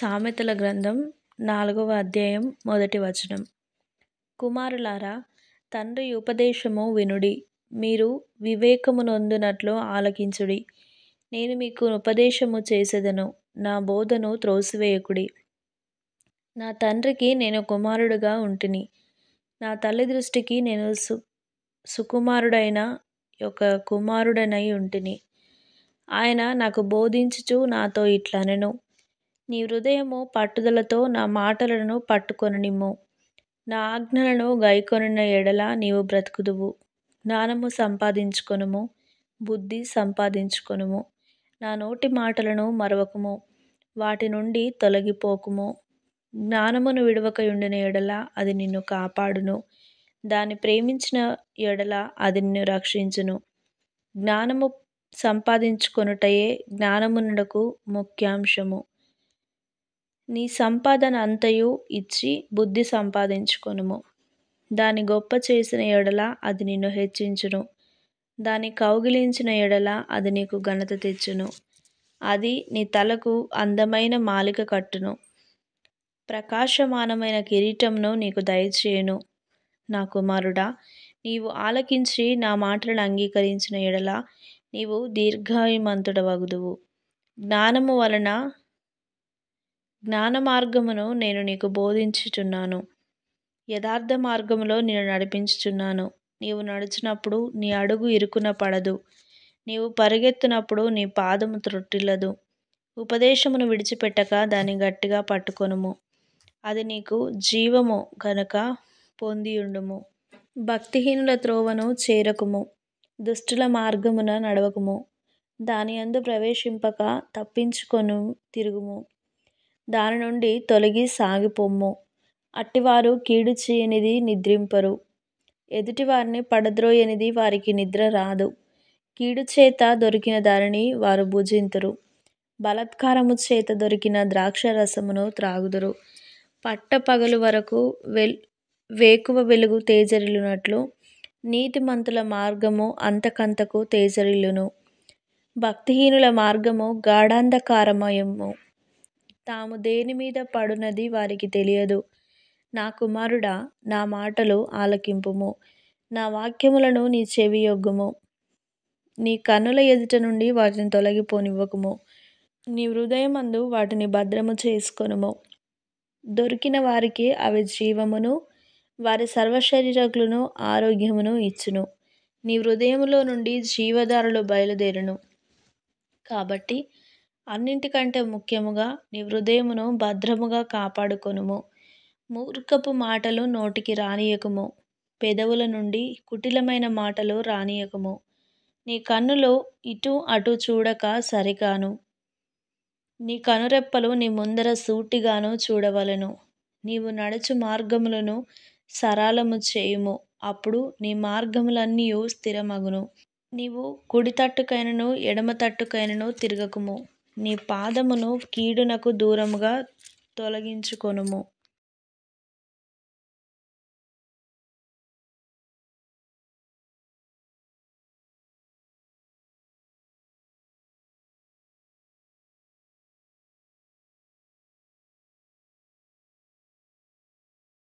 సామెతల గ్రంథం నాలుగవ అధ్యాయం మొదటి వచనం కుమారులారా తండ్రి ఉపదేశము వినుడి మీరు వివేకము నొందునట్లు ఆలకించుడి నేను మీకు ఉపదేశము చేసేదను నా బోధను త్రోసివేయకుడి నా తండ్రికి నేను కుమారుడుగా ఉంటిని నా తల్లి దృష్టికి నేను సు సుకుమారుడైన ఒక కుమారుడనై ఉంటిని ఆయన నాకు బోధించుచు నాతో ఇట్లనెను నీ హృదయము పట్టుదలతో నా మాటలను పట్టుకొననిమ్ము నా ఆజ్ఞలను గైకొనిన ఎడల నీవు బ్రతుకుదువు జ్ఞానము సంపాదించుకొనుము బుద్ధి సంపాదించుకొనుము నా నోటి మాటలను మరవకుము వాటి నుండి తొలగిపోకుము జ్ఞానమును విడవకయుండిన ఎడల అది నిన్ను కాపాడును దాన్ని ప్రేమించిన ఎడల అది నిన్ను రక్షించును జ్ఞానము సంపాదించుకొనుటయే జ్ఞానమునకు ముఖ్యాంశము నీ సంపాదన అంతయు ఇచ్చి బుద్ధి సంపాదించుకొనుము దాని గొప్ప చేసిన ఎడల అది నిన్ను హెచ్చించును దాని కౌగిలించిన ఎడల అది నీకు ఘనత తెచ్చును అది నీ తలకు అందమైన మాలిక కట్టును ప్రకాశమానమైన కిరీటమును నీకు దయచేయును నా కుమారుడా నీవు ఆలకించి నా మాటలను అంగీకరించిన ఎడల నీవు దీర్ఘాయుమంతుడవగుదువు జ్ఞానము వలన జ్ఞాన మార్గమును నేను నీకు బోధించుచున్నాను యథార్థ మార్గములో నేను నడిపించుచున్నాను నీవు నడుచినప్పుడు నీ అడుగు ఇరుకున పడదు నీవు పరిగెత్తునప్పుడు నీ పాదము త్రొట్టిల్లదు ఉపదేశమును విడిచిపెట్టక దాన్ని గట్టిగా పట్టుకొనుము అది నీకు జీవము గనుక పొందియుండుము భక్తిహీనుల త్రోవను చేరకుము దుష్టుల మార్గమున నడవకుము దాని అందు ప్రవేశింపక తప్పించుకొను తిరుగుము దాని నుండి తొలగి సాగిపొమ్ము అట్టివారు కీడు చేయనిది నిద్రింపరు ఎదుటివారిని పడద్రోయనిది వారికి నిద్ర రాదు కీడు చేత దొరికిన దానిని వారు భుజింతురు బలత్కారము చేత దొరికిన ద్రాక్ష రసమును త్రాగుదురు పట్ట పగలు వరకు వెల్ వేకువ వెలుగు తేజరిల్లునట్లు నీతిమంతుల మార్గము అంతకంతకు తేజరిల్లును భక్తిహీనుల మార్గము గాఢాంధకారమయము తాము దేని మీద పడునది వారికి తెలియదు నా కుమారుడా నా మాటలు ఆలకింపుము నా వాక్యములను నీ చెవి యొగ్గుము నీ కన్నుల ఎదుట నుండి వాటిని తొలగిపోనివ్వకుము నీ హృదయమందు వాటిని భద్రము చేసుకొనుము దొరికిన వారికి అవి జీవమును వారి సర్వశరీరకులను ఆరోగ్యమును ఇచ్చును నీ హృదయములో నుండి జీవధారలు బయలుదేరును కాబట్టి అన్నింటికంటే ముఖ్యముగా నీ హృదయమును భద్రముగా కాపాడుకొనుము మూర్ఖపు మాటలు నోటికి రానియకము పెదవుల నుండి కుటిలమైన మాటలు రానియకము నీ కన్నులు ఇటు అటు చూడక సరిగాను నీ కనురెప్పలు నీ ముందర సూటిగాను చూడవలెను నీవు నడుచు మార్గములను సరళము చేయుము అప్పుడు నీ మార్గములన్నీ స్థిరమగును నీవు కుడి తట్టుకైనను ఎడమ తట్టుకైనను తిరగకుము నీ పాదమును కీడునకు దూరముగా తొలగించుకొనుము